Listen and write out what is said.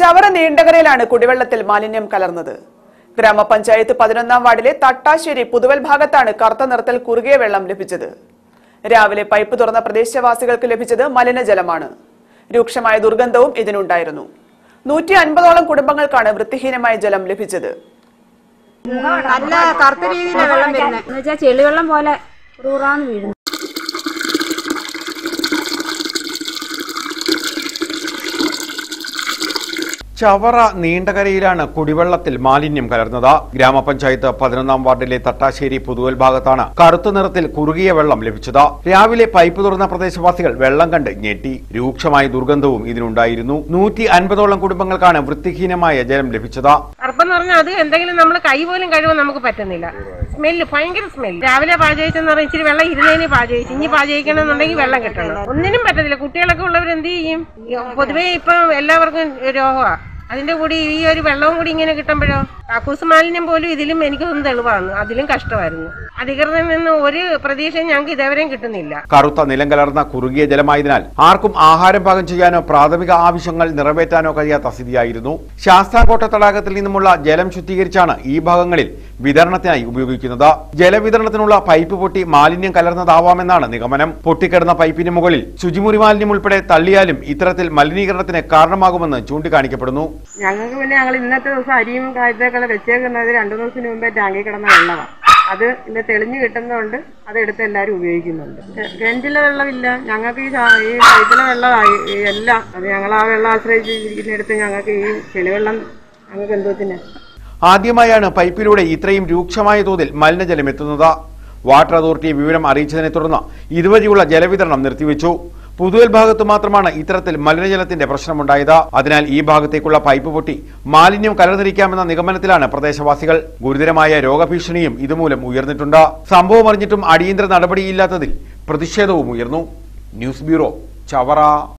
ചവറ നീണ്ടകരയിലാണ് കുടിവെള്ളത്തിൽ മാലിന്യം കലർന്നത് ഗ്രാമപഞ്ചായത്ത് പതിനൊന്നാം വാർഡിലെ തട്ടാശ്ശേരി പുതുവൽ ഭാഗത്താണ് കറുത്ത നിറത്തിൽ കുറുകിയ വെള്ളം ലഭിച്ചത് രാവിലെ പൈപ്പ് തുറന്ന പ്രദേശവാസികൾക്ക് ലഭിച്ചത് മലിനജലമാണ് രൂക്ഷമായ ദുർഗന്ധവും ഇതിനുണ്ടായിരുന്നു നൂറ്റി അൻപതോളം കുടുംബങ്ങൾക്കാണ് വൃത്തിഹീനമായ ജലം ലഭിച്ചത് നല്ല കറുത്ത രീതിയിലാണ് വെള്ളം വരുന്നത് എന്ന് വെച്ചാൽ ചെളിവെള്ളം പോലെ റൂറാന്ന് വീഴുന്നു ചവറ നീണ്ടകരയിലാണ് കുടിവെള്ളത്തിൽ മാലിന്യം കലർന്നത് ഗ്രാമപഞ്ചായത്ത് പതിനൊന്നാം വാർഡിലെ തട്ടാശ്ശേരി പുതുവൽ ഭാഗത്താണ് കറുത്ത നിറത്തിൽ കുറുകിയ വെള്ളം ലഭിച്ചത് രാവിലെ പൈപ്പ് തുറന്ന പ്രദേശവാസികൾ വെള്ളം കണ്ട് ഞെട്ടി രൂക്ഷമായ ദുർഗന്ധവും ഇതിനുണ്ടായിരുന്നു നൂറ്റി അൻപതോളം കുടുംബങ്ങൾക്കാണ് വൃത്തിഹീനമായ ജലം ലഭിച്ചത് അർപ്പെന്ന് പറഞ്ഞാൽ അത് എന്തെങ്കിലും നമ്മൾ കൈ പോലും കഴിവാൻ നമുക്ക് പറ്റുന്നില്ല സ്മെല്ല് ഭയങ്കര സ്മെല്ല് രാവിലെ പാചകിച്ചെന്ന് പറഞ്ഞാൽ ഇച്ചിരി വെള്ളം ഇരുന്നതിന് പാചകിച്ചു ഇനി പാചകിക്കണമെന്നുണ്ടെങ്കിൽ വെള്ളം കിട്ടണം ഒന്നിനും പറ്റത്തില്ല കുട്ടികളൊക്കെ ഉള്ളവർ എന്ത് ചെയ്യും പൊതുവേ ഇപ്പം എല്ലാവർക്കും രോഗമാണ് അതിന്റെ കൂടി ഈ ഒരു വെള്ളവും കൂടി ഇങ്ങനെ കിട്ടുമ്പോഴോ കക്കൂസ് മാലിന്യം പോലും ഇതിലും എനിക്കൊന്നും തെളിവാണ് അതിലും കഷ്ടമായിരുന്നു അധികൃതരിൽ നിന്ന് ഒരു പ്രതീക്ഷയും ഞങ്ങൾക്ക് ഇതേവരെയും കിട്ടുന്നില്ല കറുത്ത നിലം കലർന്ന കുറുകിയ ജലമായതിനാൽ ആർക്കും ആഹാരം പാകം ചെയ്യാനോ പ്രാഥമിക ആവശ്യങ്ങൾ നിറവേറ്റാനോ കഴിയാത്ത സ്ഥിതിയായിരുന്നു ശാസ്താംകോട്ട തടാകത്തിൽ നിന്നുമുള്ള ജലം ശുദ്ധീകരിച്ചാണ് ഈ ഭാഗങ്ങളിൽ വിതരണത്തിനായി ഉപയോഗിക്കുന്നത് ജലവിതരണത്തിനുള്ള പൈപ്പ് പൊട്ടി മാലിന്യം കലർന്നതാവാമെന്നാണ് നിഗമനം പൊട്ടിക്കിടന്ന പൈപ്പിന് മുകളിൽ ശുചിമുറി മാലിന്യം ഉൾപ്പെടെ തള്ളിയാലും ഇത്തരത്തിൽ മലിനീകരണത്തിന് കാരണമാകുമെന്ന് ചൂണ്ടിക്കാണിക്കപ്പെടുന്നു ഞങ്ങൾക്ക് പിന്നെ ഞങ്ങൾ ഇന്നത്തെ ദിവസം അരിയും കായത്തൊക്കെ വെച്ചേക്കുന്നത് രണ്ടു ദിവസത്തിന് മുമ്പേ ടാങ്കിൽ കിടന്ന വെള്ളമാണ് അത് ഇന്ന് തെളിഞ്ഞു കിട്ടുന്നതുകൊണ്ട് അതെടുത്ത് എല്ലാവരും ഉപയോഗിക്കുന്നുണ്ട് കെ- കിണറ്റിലെ വെള്ളമില്ല ഞങ്ങൾക്ക് ഈ ശാ- ഈ പൈപ്പിലെ വെള്ളമായി ഈ എല്ലാം അത് ഞങ്ങൾ ആ വെള്ളം ആശ്രയിച്ചിരിക്കുന്നിടത്ത് ഞങ്ങൾക്ക് ഈ ചെളിവെള്ളം ഞങ്ങൾക്ക് എന്തോത്തിന് ആദ്യമായാണ് പൈപ്പിലൂടെ ഇത്രയും രൂക്ഷമായ തോതിൽ മലിനജലം എത്തുന്നത് വാട്ടർ അതോറിറ്റിയെ വിവരം അറിയിച്ചതിനെ തുടർന്ന് ഇതുവഴിയുള്ള ജലവിതരണം നിർത്തിവെച്ചു പുതുവൽ ഭാഗത്ത് മാത്രമാണ് ഇത്തരത്തിൽ മലിനജലത്തിന്റെ പ്രശ്നമുണ്ടായത് അതിനാൽ ഈ ഭാഗത്തേക്കുള്ള പൈപ്പ് പൊട്ടി മാലിന്യം കലർന്നിരിക്കാമെന്ന നിഗമനത്തിലാണ് പ്രദേശവാസികൾ ഗുരുതരമായ രോഗഭീഷണിയും ഇതുമൂലം ഉയർന്നിട്ടുണ്ട് സംഭവം അറിഞ്ഞിട്ടും അടിയന്തര നടപടിയില്ലാത്തതിൽ പ്രതിഷേധവും ഉയർന്നു ന്യൂസ് ബ്യൂറോ ചവറ